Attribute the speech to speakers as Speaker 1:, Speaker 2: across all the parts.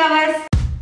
Speaker 1: Lovers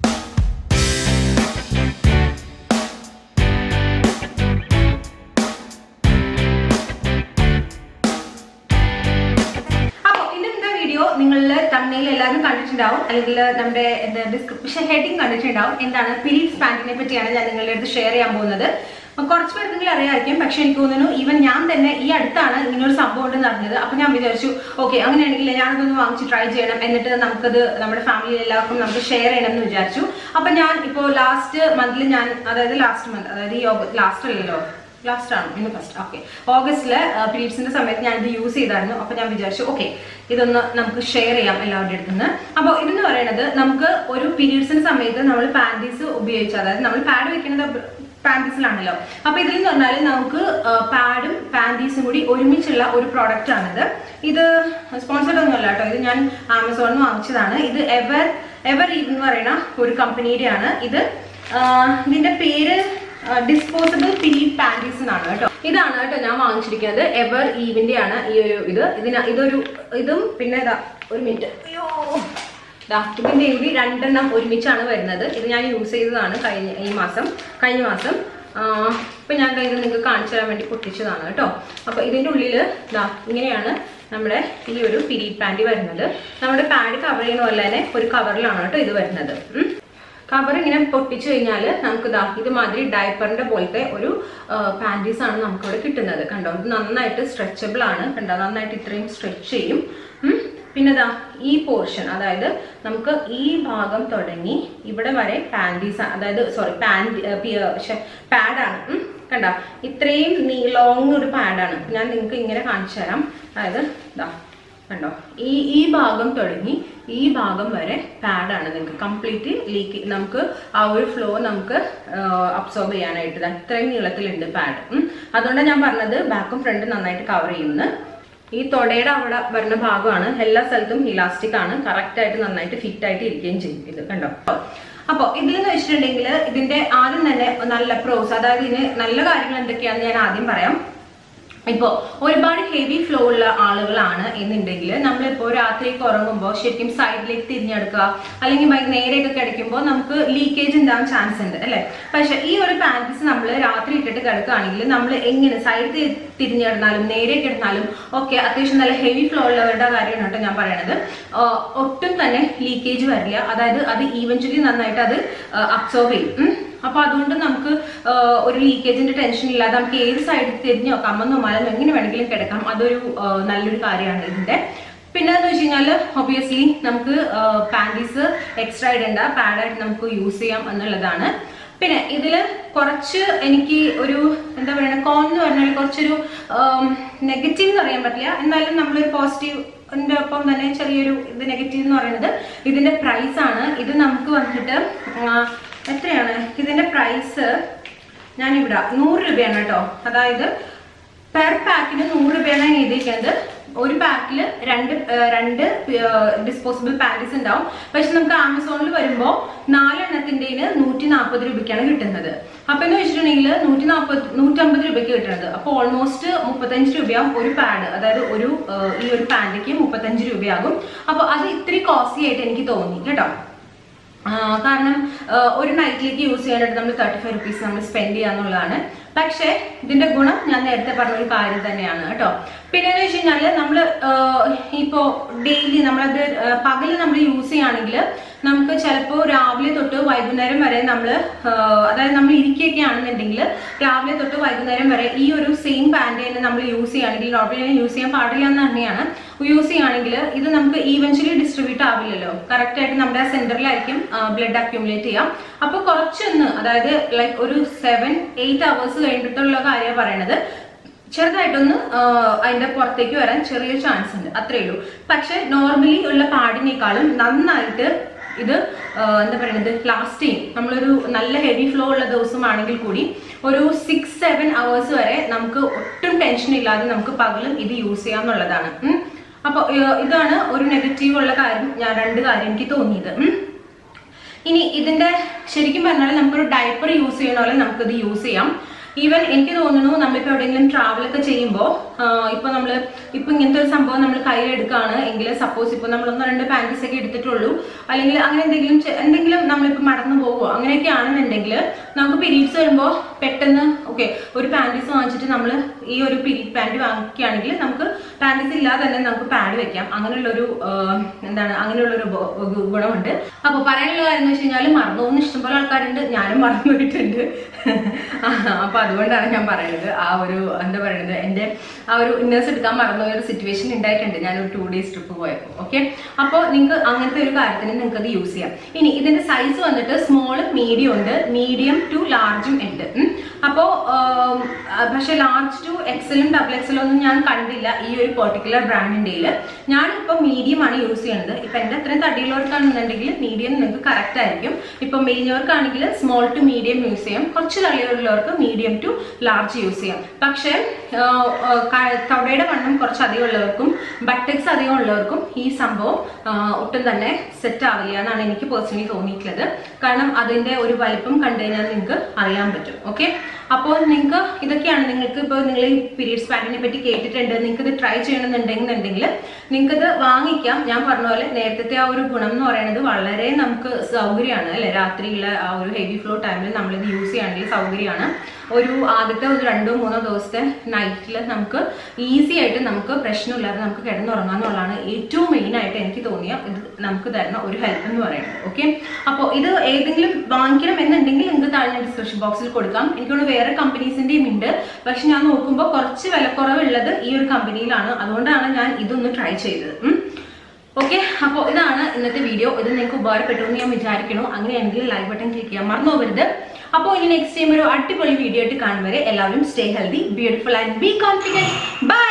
Speaker 1: അപ്പോൾ ഇന്നത്തെ video നിങ്ങളിൽ തമ്മിൽ എല്ലാവരും കണ്ടിട്ടുണ്ടാവും അല്ലെങ്കിൽ നമ്മുടെ എന്താ ഡിസ്ക്രിപ്ഷൻ ഹെഡിങ് കണ്ടിട്ടുണ്ടാവും എന്താണ് പീരീഡ്സ് പാൻറ്റിനെ പറ്റിയാണ് ഞാൻ നിങ്ങളുടെ അടുത്ത് ഷെയർ ചെയ്യാൻ പോകുന്നത് അപ്പൊ കുറച്ച് പേർക്കെങ്കിലും അറിയാമായിരിക്കും പക്ഷെ എനിക്ക് തോന്നുന്നു ഈവൻ ഞാൻ തന്നെ ഈ അടുത്താണ് ഇങ്ങനെ ഒരു സംഭവം ഉണ്ടെന്ന് അറിഞ്ഞത് അപ്പൊ ഞാൻ വിചാരിച്ചു ഓക്കെ അങ്ങനെയാണെങ്കിൽ ഞാനതൊന്ന് വാങ്ങിച്ച് ട്രൈ ചെയ്യണം എന്നിട്ട് നമുക്കത് നമ്മുടെ ഫാമിലിയിൽ എല്ലാവർക്കും നമുക്ക് ഷെയർ ചെയ്യണം എന്ന് വിചാരിച്ചു അപ്പൊ ഞാൻ ഇപ്പോൾ ലാസ്റ്റ് മന്തിൽ ഞാൻ അതായത് ലാസ്റ്റ് മന്ത് അതായത് ഈ ലാസ്റ്റ് അല്ലല്ലോ ലാസ്റ്റ് ആണ് ഇന്ന് ഫസ്റ്റ് ഓക്കെ ഓഗസ്റ്റില് പീരീഡ്സിന്റെ സമയത്ത് ഞാൻ ഇത് യൂസ് ചെയ്തായിരുന്നു അപ്പൊ ഞാൻ വിചാരിച്ചു ഓക്കെ ഇതൊന്ന് നമുക്ക് ഷെയർ ചെയ്യാം എല്ലാവരുടെ അടുത്ത് നിന്ന് അപ്പോൾ ഇതെന്ന് പറയുന്നത് നമുക്ക് ഒരു പീരീഡ്സിന്റെ സമയത്ത് നമ്മൾ പാൻറ്റീസ് ഉപയോഗിച്ച് അതായത് നമ്മൾ പാഡ് വെക്കുന്നത് പാൻറ്റീസിലാണല്ലോ അപ്പൊ ഇതിൽ എന്ന് പറഞ്ഞാൽ നമുക്ക് പാഡും പാൻറ്റീസും കൂടി ഒരുമിച്ചുള്ള ഒരു പ്രോഡക്റ്റ് ആണിത് ഇത് സ്പോൺസർഡ് ഒന്നും അല്ല കേട്ടോ ഇത് ഞാൻ ആമസോണിൽ നിന്ന് വാങ്ങിച്ചതാണ് ഇത് എവർ എവർ എന്ന് പറയുന്ന ഒരു കമ്പനിയുടെയാണ് ഇത് ആ, ഇതിന്റെ പേര് ഡിസ്പോസിബിൾ പീരീഡ് പാൻറ്റീസ് എന്നാണ് കേട്ടോ ഇതാണ് കേട്ടോ ഞാൻ വാങ്ങിച്ചിരിക്കുന്നത് എവർ ഈവിന്റെ ആണ് ഈ ഒരു ഇത് ഇതിന് ഇതൊരു ഇതും പിന്നെ ഇതാ ഒരു മിനിറ്റ് അയ്യോ ദാ ഇതിന്റെ കൂടി രണ്ടെണ്ണം ഒരുമിച്ചാണ് വരുന്നത് ഇത് ഞാൻ യൂസ് ചെയ്തതാണ് കഴിഞ്ഞ ഈ മാസം കഴിഞ്ഞ മാസം ആ, ഇപ്പൊ ഞാൻ കഴിഞ്ഞ നിങ്ങൾക്ക് കാണിച്ചു തരാൻ വേണ്ടി പൊട്ടിച്ചതാണ് കേട്ടോ അപ്പൊ ഇതിന്റെ ഉള്ളിൽ ദാ ഇങ്ങനെയാണ് നമ്മുടെ ഈ ഒരു പീരീഡ് പാൻറ് വരുന്നത് നമ്മുടെ പാഡ് കവർ ചെയ്യുന്ന പോലെ തന്നെ ഒരു കവറിലാണ് കേട്ടോ ഇത് വരുന്നത് ഉം. കവർ ഇങ്ങനെ പൊട്ടിച്ചു കഴിഞ്ഞാൽ നമുക്ക് ദാ ഇതുമാതിരി ഡയപ്പറിന്റെ പോലത്തെ ഒരു പാൻറ്റീസ് ആണ് നമുക്ക് ഇവിടെ കിട്ടുന്നത് കണ്ടോ ഇത് നന്നായിട്ട് സ്ട്രെച്ചബിൾ ആണ് കണ്ടോ നന്നായിട്ട് ഇത്രയും സ്ട്രെച്ച് ചെയ്യും ഉം. പിന്നെ ദാ ഈ പോർഷൻ അതായത് നമുക്ക് ഈ ഭാഗം തുടങ്ങി ഇവിടെ വരെ പാൻറ്റീസ് അതായത് സോറി പാൻറ് പാഡാണ് കണ്ട ഇത്രയും ലോങ് ഒരു പാഡാണ് ഞാൻ നിങ്ങൾക്ക് ഇങ്ങനെ കാണിച്ചു തരാം അതായത് ദാ കണ്ടോ ഈ ഈ ഭാഗം തുടങ്ങി ഈ ഭാഗം വരെ പാഡാണ് നിങ്ങൾക്ക് കംപ്ലീറ്റ് ലീക്ക് നമുക്ക് ആ ഒരു ഫ്ലോ നമുക്ക് അബ്സോർബ് ചെയ്യാനായിട്ട് ദാ ഇത്രയും നീളത്തിലുണ്ട് പാഡ് അതുകൊണ്ടാണ് ഞാൻ പറഞ്ഞത് ബാക്കും ഫ്രണ്ടും നന്നായിട്ട് കവർ ചെയ്യുന്നത് ഈ തൊടയുടെ അവിടെ വരുന്ന ഭാഗമാണ് എല്ലാ സ്ഥലത്തും ഇലാസ്റ്റിക് ആണ് കറക്റ്റ് ആയിട്ട് നന്നായിട്ട് ഫിറ്റ് ആയിട്ട് ഇരിക്കുകയും ചെയ്യും ഇത് കണ്ടോ അപ്പോൾ ഇതിലെന്ന് വെച്ചിട്ടുണ്ടെങ്കിൽ ഇതിന്റെ ആദ്യം തന്നെ നല്ല പ്രോസ് അതായത് ഇതിന് നല്ല കാര്യങ്ങൾ എന്തൊക്കെയാണെന്ന് ഞാൻ ആദ്യം പറയാം ഇപ്പോ ഒരുപാട് ഹെവി ഫ്ലോ ഉള്ള ആളുകളാണ് എന്നുണ്ടെങ്കിൽ നമ്മളിപ്പോ രാത്രിയൊക്കെ ഉറങ്ങുമ്പോൾ ശരിക്കും സൈഡിലേക്ക് തിരിഞ്ഞെടുക്കുക അല്ലെങ്കിൽ ഭയ- നേരെയൊക്കെ കിടക്കുമ്പോൾ നമുക്ക് ലീക്കേജ് ഉണ്ടാവാൻ ചാൻസ് ഉണ്ട് അല്ലെ പക്ഷെ ഈ ഒരു പാൻറ്റീസ് നമ്മൾ രാത്രി ഇട്ടിട്ട് കിടക്കുകയാണെങ്കിൽ നമ്മൾ എങ്ങനെ സൈഡ് തിരിഞ്ഞിടന്നാലും നേരെ കിടന്നാലും ഒക്കെ അത്യാവശ്യം നല്ല ഹെവി ഫ്ലോ ഉള്ളവരുടെ കാര്യമാണ് കേട്ടോ ഞാൻ പറയണത് ആ, ഒട്ടും തന്നെ ലീക്കേജ് വരില്ല അതായത് അത് ഈവൻച്വലി നന്നായിട്ട് അത് അബ്സോർവ് ചെയ്യും ഉം. അപ്പൊ അതുകൊണ്ട് നമുക്ക് ആ, ഒരു ലീക്കേജിന്റെ ടെൻഷൻ ഇല്ലാതെ നമുക്ക് ഏത് സൈഡിൽ തിരിഞ്ഞോ കമ്മന്നോ മലന്നോ എങ്ങനെ വേണമെങ്കിലും കിടക്കാം അതൊരു ആ, നല്ലൊരു കാര്യമാണ് ഇതിന്റെ പിന്നെ എന്ന് വെച്ച് കഴിഞ്ഞാൽ ഒബിയസ്ലി നമുക്ക് പാൻറ്റീസ് എക്സ്ട്രാ ഇടേണ്ട പാഡായിട്ട് നമുക്ക് യൂസ് ചെയ്യാം എന്നുള്ളതാണ് പിന്നെ ഇതിൽ കുറച്ച് എനിക്ക് ഒരു എന്താ പറയുക കോൺ എന്ന് പറഞ്ഞാൽ കുറച്ചൊരു നെഗറ്റീവ് എന്ന് പറയാൻ പറ്റില്ല എന്നാലും നമ്മളൊരു പോസിറ്റീവ് ന്റെ ഒപ്പം തന്നെ ചെറിയൊരു ഇത് നെഗറ്റീവ് എന്ന് പറയുന്നത് ഇതിന്റെ പ്രൈസ് ആണ് ഇത് നമുക്ക് വന്നിട്ട് ആ, എത്രയാണ് ഇതിന്റെ പ്രൈസ് ഞാനിവിടെ നൂറ് രൂപയാണ് കേട്ടോ അതായത് പെർ പാക്കിന് നൂറ് രൂപയാണ് ഞാൻ എഴുതിയിരിക്കുന്നത് ഒരു പാക്കിൽ രണ്ട് ആ, രണ്ട് ഡിസ്പോസിബിൾ പാൻറ്റീസ് ഉണ്ടാവും പക്ഷെ നമുക്ക് ആമസോണിൽ വരുമ്പോൾ നാലെണ്ണത്തിൻ്റെന് നൂറ്റി നാൽപ്പത് രൂപയ്ക്കാണ് കിട്ടുന്നത് അപ്പൊ എന്ന് വെച്ചിട്ടുണ്ടെങ്കിൽ നൂറ്റി നാൽപ്പത് നൂറ്റമ്പത് രൂപയ്ക്ക് കിട്ടുന്നത് അപ്പോൾ ഓൾമോസ്റ്റ് മുപ്പത്തഞ്ച് രൂപയാവും ഒരു പാഡ് അതായത് ഒരു ആ, ഈ ഒരു പാൻറ്റയ്ക്ക് മുപ്പത്തഞ്ച് രൂപയാകും അപ്പോൾ അത് ഇത്തിരി കോസ്റ്റ്ലി ആയിട്ട് എനിക്ക് തോന്നി കേട്ടോ ആ, കാരണം ആ, ഒരു നൈറ്റിലേക്ക് യൂസ് ചെയ്യാനായിട്ട് നമ്മൾ തേർട്ടി ഫൈവ് റുപ്പീസ് നമ്മൾ സ്പെൻഡ് ചെയ്യാന്നുള്ളതാണ് പക്ഷേ ഇതിന്റെ ഗുണം ഞാൻ നേരത്തെ പറഞ്ഞ ഒരു കാര്യം തന്നെയാണ് കേട്ടോ പിന്നെ എന്ന് വെച്ച് കഴിഞ്ഞാൽ നമ്മൾ ഇപ്പോൾ ഡെയിലി നമ്മളത് പകൽ നമ്മൾ യൂസ് ചെയ്യുകയാണെങ്കിൽ നമുക്ക് ചിലപ്പോൾ രാവിലെ തൊട്ട് വൈകുന്നേരം വരെ നമ്മൾ അതായത് നമ്മൾ ഇരിക്കുകയൊക്കെ ആണെന്നുണ്ടെങ്കിൽ രാവിലെ തൊട്ട് വൈകുന്നേരം വരെ ഈ ഒരു സെയിം പാൻറ് തന്നെ നമ്മൾ യൂസ് ചെയ്യുകയാണെങ്കിൽ നോർമലി യൂസ് ചെയ്യാൻ പാടില്ല എന്ന് തന്നെയാണ് യൂസ് ചെയ്യുകയാണെങ്കിൽ ഇത് നമുക്ക് ഈവൻച്വലി ഡിസ്ട്രിബ്യൂട്ട് ആവില്ലല്ലോ കറക്റ്റ് ആയിട്ട് നമ്മുടെ സെന്ററിലായിരിക്കും ബ്ലഡ് അക്യൂമുലേറ്റ് ചെയ്യാം അപ്പൊ കുറച്ചൊന്ന് അതായത് ലൈക്ക് ഒരു സെവൻ എയ്റ്റ് അവേഴ്സ് കഴിഞ്ഞിട്ടുള്ള കാര്യമാണ് പറയണത് ചെറുതായിട്ടൊന്ന് ആ, അതിന്റെ പുറത്തേക്ക് വരാൻ ചെറിയ ചാൻസ് ഉണ്ട് അത്രേ ഉള്ളൂ പക്ഷെ നോർമലി ഉള്ള പാടിനേക്കാളും നന്നായിട്ട് ഇത് ആ, എന്താ പറയുന്നത് ലാസ്റ്റ് ചെയ്യും നമ്മളൊരു നല്ല ഹെവി ഫ്ലോ ഉള്ള ദിവസമാണെങ്കിൽ കൂടി ഒരു സിക്സ് സെവൻ അവേഴ്സ് വരെ നമുക്ക് ഒട്ടും ടെൻഷൻ ഇല്ലാതെ നമുക്ക് പകലും ഇത് യൂസ് ചെയ്യാന്നുള്ളതാണ് ഉം. അപ്പൊ ഏർ, ഇതാണ് ഒരു നെഗറ്റീവ് ഉള്ള കാര്യം ഞാൻ രണ്ട് കാര്യം എനിക്ക് തോന്നിയത് ഉം. ഇനി ഇതിന്റെ ശരിക്കും പറഞ്ഞാൽ നമുക്കൊരു ഡയപ്പർ യൂസ് ചെയ്യണ പോലെ നമുക്കിത് യൂസ് ചെയ്യാം ഈവൻ എനിക്ക് തോന്നുന്നു നമ്മളിപ്പോൾ എവിടെയെങ്കിലും ട്രാവൽ ഒക്കെ ചെയ്യുമ്പോൾ ഇപ്പൊ നമ്മൾ ഇപ്പൊ ഇങ്ങനത്തെ ഒരു സംഭവം നമ്മൾ കയ്യിലെടുക്കുകയാണ് എങ്കിൽ സപ്പോസ് ഇപ്പൊ നമ്മൾ ഒന്നോ രണ്ട് പാൻറ്റീസ് ഒക്കെ എടുത്തിട്ടുള്ളൂ അല്ലെങ്കിൽ അങ്ങനെ എന്തെങ്കിലും ചെ- എന്തെങ്കിലും നമ്മളിപ്പോൾ മടന്നു പോകുമോ അങ്ങനെയൊക്കെ ആണെന്നുണ്ടെങ്കിൽ നമുക്ക് പീരീഡ്സ് വരുമ്പോൾ പെട്ടെന്ന് ഓക്കെ ഒരു പാൻറ്റീസ് വാങ്ങിച്ചിട്ട് നമ്മൾ ഈ ഒരു പീരീഡ് പാൻറ് വാങ്ങിക്കുകയാണെങ്കിൽ നമുക്ക് പാൻറ്റീസ് ഇല്ലാതെ തന്നെ നമുക്ക് പാഡ് വെക്കാം അങ്ങനെയുള്ളൊരു ആ, എന്താണ് അങ്ങനെയുള്ളൊരു ഉപ- ഗു- ഗുണമുണ്ട് അപ്പോൾ പറയാനുള്ള കാര്യം എന്ന് വെച്ച് കഴിഞ്ഞാൽ മറന്നു പോകുന്ന ഇഷ്ടംപോലെ ആൾക്കാരുണ്ട് ഞാനും മറന്നു പോയിട്ടുണ്ട് അപ്പൊ അതുകൊണ്ടാണ് ഞാൻ പറയുന്നത് ആ ഒരു എന്താ പറയുന്നത് എൻ്റെ ആ ഒരു ഇന്നേഴ്സ് എടുക്കാൻ മറന്ന ഒരു സിറ്റുവേഷൻ ഉണ്ടായിട്ടുണ്ട് ഞാൻ ഒരു ടു ഡേയ്സ് ട്രിപ്പ് പോയപ്പോൾ ഓക്കെ അപ്പോൾ നിങ്ങൾക്ക് അങ്ങനത്തെ ഒരു കാര്യത്തിന് നിങ്ങൾക്ക് അത് യൂസ് ചെയ്യാം ഇനി ഇതിന്റെ സൈസ് വന്നിട്ട് സ്മോളും മീഡിയം ഉണ്ട് മീഡിയം ടു ലാർജും ഉണ്ട് ഉം. അപ്പോ ആം, ആ, പക്ഷെ ലാർജ് ടു എക്സലും ഡബിൾ എക്സലും ഒന്നും ഞാൻ കണ്ടില്ല ഈ ഒരു പെർട്ടിക്കുലർ ബ്രാൻഡിന്റെ ഞാനിപ്പോൾ മീഡിയം ആണ് യൂസ് ചെയ്യുന്നത് ഇപ്പൊ എന്റെ അത്രയും തടിയുള്ളവർക്കാണെന്നുണ്ടെങ്കിൽ മീഡിയം നിങ്ങൾക്ക് കറക്റ്റ് ആയിരിക്കും ഇപ്പൊ മെലിഞ്ഞവർക്കാണെങ്കിൽ സ്മോൾ ടു മീഡിയം യൂസ് ചെയ്യാം കുറച്ച് തള്ളിയുള്ളവർക്ക് മീഡിയം ടു ലാർജ് യൂസ് ചെയ്യാം പക്ഷേ ആ, ആ, ക- തൊടയുടെ വണ്ണം കുറച്ച് അധികം ഉള്ളവർക്കും ബട്ടക്സ് അധികം ഉള്ളവർക്കും ഈ സംഭവം ആ, ഒട്ടും തന്നെ സെറ്റ് ആവില്ല എന്നാണ് എനിക്ക് പേഴ്സണലി തോന്നിയിട്ടുള്ളത് കാരണം അതിന്റെ ഒരു വലിപ്പം കണ്ടു കഴിഞ്ഞാൽ നിങ്ങൾക്ക് അറിയാൻ പറ്റും ഓക്കെ അപ്പോൾ നിങ്ങൾക്ക് ഇതൊക്കെയാണ് നിങ്ങൾക്ക് ഇപ്പോൾ നിങ്ങൾ ഈ പീരീഡ്സ് പാൻറ്റിനെ പറ്റി കേട്ടിട്ടുണ്ട് നിങ്ങൾക്ക് ഇത് ട്രൈ ചെയ്യണമെന്നുണ്ടെന്നുണ്ടെങ്കിൽ നിങ്ങൾക്ക് ഇത് വാങ്ങിക്കാം ഞാൻ പറഞ്ഞ പോലെ നേരത്തെ ആ ഒരു ഗുണം എന്ന് പറയുന്നത് വളരെ നമുക്ക് സൗകര്യമാണ് അല്ലെ രാത്രിയുള്ള ആ ഒരു ഹെവി ഫ്ലോ ടൈമിൽ നമ്മളിത് യൂസ് ചെയ്യുകയാണെങ്കിൽ സൗകര്യമാണ് ഒരു ആദ്യത്തെ ഒരു രണ്ടോ മൂന്നോ ദിവസത്തെ നൈറ്റിൽ നമുക്ക് ഈസി ആയിട്ട് നമുക്ക് പ്രശ്നമില്ലാതെ നമുക്ക് കിടന്നുറങ്ങാന്നുള്ളതാണ് ഏറ്റവും മെയിൻ ആയിട്ട് എനിക്ക് തോന്നിയ ഇത് നമുക്ക് തരുന്ന ഒരു ഹെൽപ്പ് എന്ന് പറയുന്നത് ഓക്കെ അപ്പോൾ ഇത് ഏതെങ്കിലും വാങ്ങിക്കണം എന്നുണ്ടെങ്കിൽ നിങ്ങൾക്ക് താഴെ ഡിസ്ക്രിപ്ഷൻ ബോക്സിൽ കൊടുക്കാം എനിക്കൊന്ന് വേറെ കമ്പനീസിന്റെയും ഉണ്ട് പക്ഷെ ഞാൻ നോക്കുമ്പോൾ കുറച്ച് വിലക്കുറവുള്ളത് ഈ ഒരു കമ്പനിയിലാണ് അതുകൊണ്ടാണ് ഞാൻ ഇതൊന്ന് ട്രൈ ചെയ്തത് ഉം. ഓക്കെ അപ്പോൾ ഇതാണ് ഇന്നത്തെ വീഡിയോ ഇത് നിങ്ങൾക്ക് ഉപകാരപ്പെട്ടു എന്ന് ഞാൻ വിചാരിക്കണു അങ്ങനെയാണെങ്കിൽ ലൈക്ക് ബട്ടൺ ക്ലിക്ക് ചെയ്യാൻ മറന്നു പോകരുത് അപ്പോൾ ഇനി നെക്സ്റ്റ് ടൈം ഒരു അടിപൊളി വീഡിയോ ആയിട്ട് കാണും വരെ എല്ലാവരും stay healthy beautiful and be confident by